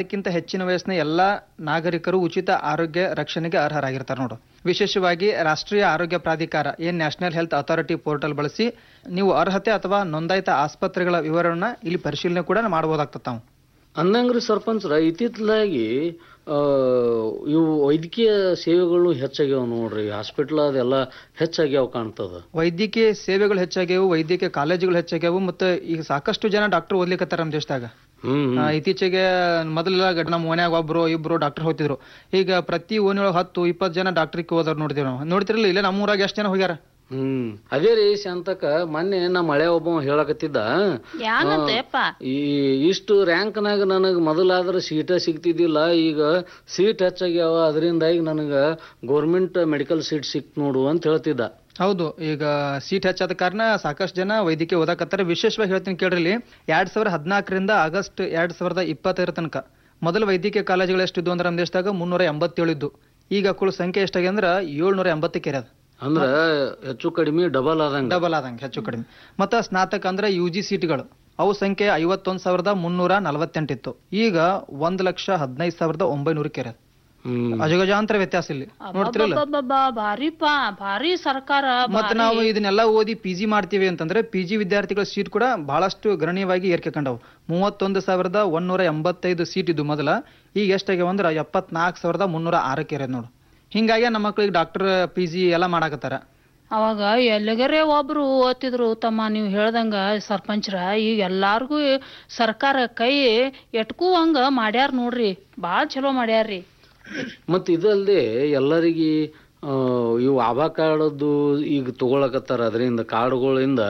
ಅದಕ್ಕಿಂತ ಹೆಚ್ಚಿನ ವಯಸ್ಸಿನ ಎಲ್ಲ ನಾಗರಿಕರು ಉಚಿತ ಆರೋಗ್ಯ ರಕ್ಷಣೆಗೆ ಅರ್ಹರಾಗಿರ್ತಾರೆ ನೋಡು ವಿಶೇಷವಾಗಿ ರಾಷ್ಟ್ರೀಯ ಆರೋಗ್ಯ ಪ್ರಾಧಿಕಾರ ಏನ್ ನ್ಯಾಷನಲ್ ಹೆಲ್ತ್ ಅಥಾರಿಟಿ ಪೋರ್ಟಲ್ ಬಳಸಿ ನೀವು ಅರ್ಹತೆ ಅಥವಾ ನೋಂದಾಯಿತ ಆಸ್ಪತ್ರೆಗಳ ವಿವರವನ್ನ ಇಲ್ಲಿ ಪರಿಶೀಲನೆ ಕೂಡ ಮಾಡಬಹುದಾಗ್ತದೆ ತಾವು ಅಂದಂಗ್ರಿ ಸರ್ಪಂಚ್ರ ಇತ್ತಿತ್ತಲಾಗಿ ಆ, ಇವು ವೈದ್ಯಕೀಯ ಸೇವೆಗಳು ಹೆಚ್ಚಾಗ್ಯಾವ ನೋಡ್ರಿ ಹಾಸ್ಪಿಟ್ಲ್ ಅದೆಲ್ಲ ಹೆಚ್ಚಾಗ್ಯಾವ ಕಾಣ್ತದ ವೈದ್ಯಕೀಯ ಸೇವೆಗಳು ಹೆಚ್ಚಾಗ್ಯಾವು ವೈದ್ಯಕೀಯ ಕಾಲೇಜುಗಳು ಹೆಚ್ಚಾಗ್ಯಾವು ಮತ್ತೆ ಈಗ ಸಾಕಷ್ಟು ಜನ ಡಾಕ್ಟರ್ ಓದ್ಲಿಕತ್ತಾರ ನಮ್ಮ ದೇಶದಾಗ ಹ್ಮ್ ಆ, ಇತ್ತೀಚೆಗೆ ಮೊದಲೆಲ್ಲ ಗಡ್- ನಮ್ಮ ಮನ್ಯಾಗ ಒಬ್ರು ಇಬ್ರು ಡಾಕ್ಟರ್ ಹೋಗ್ತಿದ್ರು ಈಗ ಪ್ರತಿ ಓಣಿಯೊಳಗೆ ಹತ್ತು ಇಪ್ಪತ್ತು ಜನ ಡಾಕ್ಟ್ರಿಗೆ ಹೋದವ್ರು ನೋಡ್ತೀವಿ ನಾವು ನೋಡ್ತಿರಲಿಲ್ಲ ಇಲ್ಲ ನಮ್ಮೂರಾಗ ಎಷ್ಟು ಜನ ಹೋಗ್ಯಾರ ಹ್ಮ್ ಅದೇ ರೀ ಶಾಂತಕ ಮೊನ್ನೆ ನಮ್ಮ ಮಳೆ ಒಬ್ಬ ಹೇಳಕತ್ತಿದ್ದ ಯಾಂಗಂತೆಪ್ಪ ಈ ಇಷ್ಟು ರ್ಯಾಂಕ್ನಾಗ ನನಗೆ ಮೊದಲಾದ್ರೆ ಸೀಟ ಸಿಗ್ತಿದ್ದಿಲ್ಲ ಈಗ ಸೀಟ್ ಹೆಚ್ಚಾಗ್ಯಾವ ಅದರಿಂದಾಗಿ ನನಗೆ ಗೌರ್ಮೆಂಟ್ ಮೆಡಿಕಲ್ ಸೀಟ್ ಸಿಕ್ತು ನೋಡು ಅಂತ ಹೇಳ್ತಿದ್ದ ಹೌದು ಈಗ ಸೀಟ್ ಹೆಚ್ಚಾದ ಕಾರಣ ಸಾಕಷ್ಟು ಜನ ವೈದ್ಯಕೀಯ ಓದಾಕತ್ತಾರೆ ವಿಶೇಷವಾಗಿ ಹೇಳ್ತೀನಿ ಕೇಳ್ರಿ ಇಲ್ಲಿ ಎರಡ್ ಸಾವಿರದ ಹದಿನಾಲ್ಕರಿಂದ ಆಗಸ್ಟ್ ಎರಡ್ ಸಾವಿರದ ಇಪ್ಪತ್ತೈದರ ತನಕ ಮೊದಲ ವೈದ್ಯಕೀಯ ಕಾಲೇಜುಗಳು ಎಷ್ಟಿದ್ವು ಅಂದ್ರೆ ನಮ್ಮ ದೇಶದಾಗ ಮುನ್ನೂರ ಎಂಬತ್ತೇಳು ಇದ್ದು ಈಗ ಕುಳ ಸಂಖ್ಯೆ ಎಷ್ಟಾಗಿ ಅಂದ್ರೆ ಏಳ್ನೂರ ಎಂಬತ್ತಕ್ಕೆ ಇರೋದು ಅಂದ್ರ ಹೆಚ್ಚು ಕಡಿಮೆ ಡಬಲ್ ಆದಂಗ ಡಬಲ್ ಆದಂಗೆ ಹೆಚ್ಚು ಕಡಿಮೆ ಮತ್ತು ಸ್ನಾತಕ ಅಂದ್ರೆ ಯು ಜಿ ಸೀಟ್ಗಳು ಅವು ಸಂಖ್ಯೆ ಐವತ್ತೊಂದು ಸಾವಿರದ ಮುನ್ನೂರ ನಲವತ್ತೆಂಟಿತ್ತು ಈಗ ಒಂದ್ ಲಕ್ಷ ಹದಿನೈದು ಸಾವಿರದ ಒಂಬೈನೂರಕ್ಕೆ ಇರೋದು ಹ್ಮ್ ಅಜಗಜಾಂತರ ವ್ಯತ್ಯಾಸ ಇಲ್ಲಿ ನೋಡ್ತಿರಲ್ಲ ಅಬ್ಬಬ್ಬಬ್ಬಾ, ಭಾರಿಪ್ಪ ಭಾರಿ ಸರ್ಕಾರ ಮತ್ತೆ ನಾವು ಇದನ್ನೆಲ್ಲ ಓದಿ ಪಿ ಜಿ ಮಾಡ್ತೀವಿ ಅಂತಂದ್ರೆ ಪಿ ಜಿ ವಿದ್ಯಾರ್ಥಿಗಳ ಸೀಟ್ ಕೂಡ ಬಹಳಷ್ಟು ಗಣನೀಯವಾಗಿ ಏರಿಕೆ ಕಂಡವು ಮೂವತ್ತೊಂದು ಸಾವಿರದ ಒಂದೂರ ಎಂಬತ್ತೈದು ಸೀಟ್ ಇದ್ದು ಮೊದಲ ಈಗ ಎಷ್ಟಾಗ್ಯಾವ ಅಂದ್ರೆ ಎಪ್ಪತ್ನಾಲ್ಕು ಸಾವಿರದ ಮುನ್ನೂರ ಆರಕ್ಕೆ ಇರೋದು ನೋಡು ಹಿಂಗಾಗಿ ನಮ್ಮ ಮಕ್ಳಿಗೆ ಡಾಕ್ಟರ್ ಪಿ ಜಿ ಎಲ್ಲ ಮಾಡಾಕತ್ತಾರ ಅವಾಗ ಎಲ್ಲಿಗರೆ ಒಬ್ರು ಓದ್ತಿದ್ರು ತಮ್ಮ ನೀವು ಹೇಳ್ದಂಗ ಸರ್ಪಂಚ್ರ ಈಗ ಎಲ್ಲಾರ್ಗೂ ಸರ್ಕಾರ ಕೈ ಎಟ್ಕೂ ಹಂಗ ಮಾಡ್ಯಾರ ನೋಡ್ರಿ ಬಾಳ ಚಲೋ ಮಾಡ್ಯಾರ್ರಿ ಮತ್ ಇದಲ್ದೆ ಎಲ್ಲರಿಗೆ ಆ, ಇವು ಆಭಾ ಕಾರ್ಡದ್ದು ಈಗ ತಗೊಳಕತ್ತಾರ ಅದರಿಂದ ಕಾರ್ಡ್ಗಳಿಂದ